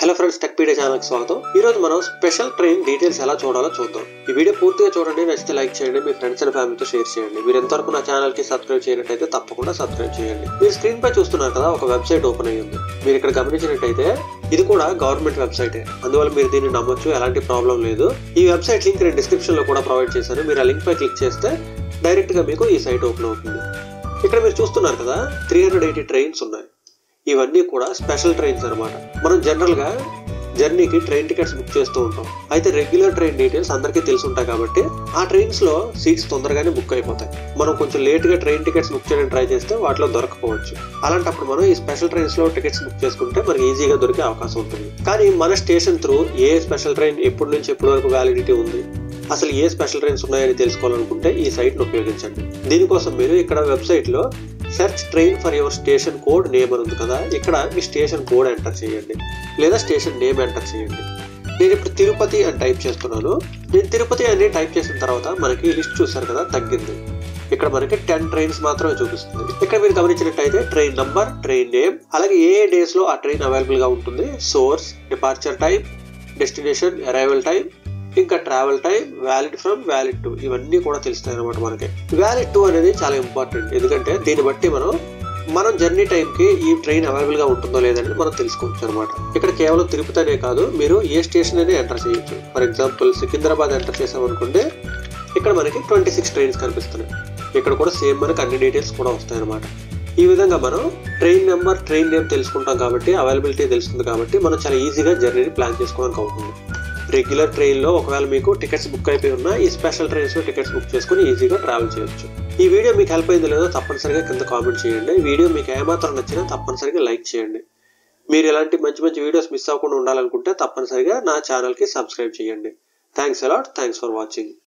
hello friends tech pedia ఛానల్కి స్వాగతం ఈ రోజు మనం స్పెషల్ ట్రైన్ డీటెయిల్స్ ఎలా చూడాలో చూద్దాం ఈ వీడియో పూర్తిగా చూడండి నచ్చితే లైక్ చేయండి మీ ఫ్రెండ్స్ అండ్ ఫ్యామిలీతో షేర్ చేయండి మీరు ఎంతవరకు నా ఛానల్ కి సబ్స్క్రైబ్ చేయనట్టయితే తప్పకుండా సబ్స్క్రైబ్ చేయండి మీరు స్క్రీన్ పై చూస్తున్నారు కదా ఒక వెబ్సైట్ ఓపెన్ అయ్యింది మీరు ఇక్కడ గమనించినట్టయితే ఇది కూడా గవర్నమెంట్ వెబ్సైట్ అందువల్ల మీరు దీన్ని నమ్మొచ్చు ఎలాంటి ప్రాబ్లం లేదు ఈ వెబ్సైట్ లింక్ నేను డిస్క్రిప్షన్ లో కూడా ప్రొవైడ్ చేశాను మీరు ఆ లింక్ పై క్లిక్ చేస్తే డైరెక్ట్ గా మీకు ఈ సైట్ ఓపెన్ అవుతుంది ఇక్కడ మీరు చూస్తున్నారు కదా త్రీ హండ్రెడ్ ఎయిటీ ట్రైన్స్ ఉన్నాయి ఇవన్నీ కూడా స్పెషల్ ట్రైన్స్ అన్నమాట మనం జనరల్ గా జర్నీకి ట్రైన్ టికెట్స్ బుక్ చేస్తూ ఉంటాం అయితే రెగ్యులర్ ట్రైన్ డీటెయిల్స్ అందరికీ తెలిసి ఉంటాయి కాబట్టి ఆ ట్రైన్స్ లో సీట్స్ తొందరగానే బుక్ అయిపోతాయి మనం కొంచెం లేట్ గా ట్రైన్ టికెట్స్ బుక్ చేయడానికి ట్రై చేస్తే వాటిలో దొరకపోవచ్చు అలాంటప్పుడు మనం ఈ స్పెషల్ ట్రైన్స్ లో టికెట్స్ బుక్ చేసుకుంటే మనకి ఈజీగా దొరికే అవకాశం ఉంటుంది కానీ మన స్టేషన్ త్రూ ఏ స్పెషల్ ట్రైన్ ఎప్పటి నుంచి ఎప్పటి వరకు వ్యాలిడిటీ ఉంది అసలు ఏ స్పెషల్ ట్రైన్స్ ఉన్నాయని తెలుసుకోవాలనుకుంటే ఈ సైట్ ను ఉపయోగించండి దీనికోసం మీరు ఇక్కడ వెబ్సైట్ లో search train for your station code name అని ఉంది కదా ఇక్కడ మీ స్టేషన్ కోడ్ ఎంటర్ చేయండి లేదా స్టేషన్ నేమ్ ఎంటర్ చేయండి నేను ఇప్పుడు తిరుపతి అని టైప్ చేస్తున్నాను నేను తిరుపతి అని టైప్ చేసిన తర్వాత మనకి లిస్ట్ చూసారు కదా తగ్గింది ఇక్కడ మనకి టెన్ ట్రైన్స్ మాత్రమే చూపిస్తుంది ఇక్కడ మీరు గమనించినట్టయితే ట్రైన్ నంబర్ ట్రైన్ నేమ్ అలాగే ఏ డేస్ లో ఆ ట్రైన్ అవైలబుల్ గా ఉంటుంది source departure type destination arrival time ఇంకా travel time valid from valid to ఇవన్నీ కూడా తెలుస్తాయి అనమాట మనకి వ్యాలిడ్ టు అనేది చాలా ఇంపార్టెంట్ ఎందుకంటే దీన్ని బట్టి మనం మనం జర్నీ టైంకి ఈ ట్రైన్ అవైలబుల్ గా ఉంటుందో లేదని మనం తెలుసుకోవచ్చు అనమాట ఇక్కడ కేవలం తిరుపతి అనే కాదు మీరు ఏ స్టేషన్ అనేది ఎంటర్ చేయొచ్చు ఫర్ ఎగ్జాంపుల్ సికింద్రాబాద్ ఎంటర్ చేసామనుకుంటే ఇక్కడ మనకి ట్వంటీ సిక్స్ ట్రైన్స్ కనిపిస్తున్నాయి ఇక్కడ కూడా సేమ్ మనకి అన్ని డీటెయిల్స్ కూడా వస్తాయి అనమాట ఈ విధంగా మనం ట్రైన్ నెంబర్ ట్రైన్ నేమ్ తెలుసుకుంటాం కాబట్టి అవైలబిలిటీ తెలుస్తుంది కాబట్టి మనం చాలా ఈజీగా జర్నీని ప్లాన్ చేసుకోవడానికి అవుతుంది రెగ్యులర్ ట్రైన్లో ఒకవేళ మీకు టికెట్స్ బుక్ అయిపోయి ఉన్నా ఈ స్పెషల్ ట్రైన్స్లో టికెట్స్ బుక్ చేసుకుని ఈజీగా ట్రావెల్ చేయొచ్చు ఈ వీడియో మీకు హెల్ప్ అయిందో లేదో తప్పనిసరిగా కింద కామెంట్ చేయండి ఈ వీడియో మీకు ఏమాత్రం నచ్చినా తప్పనిసరిగా లైక్ చేయండి మీరు ఇలాంటి మంచి మంచి వీడియోస్ మిస్ అవ్వకుండా ఉండాలనుకుంటే తప్పనిసరిగా నా ఛానల్కి సబ్స్క్రైబ్ చేయండి thanks a lot thanks for watching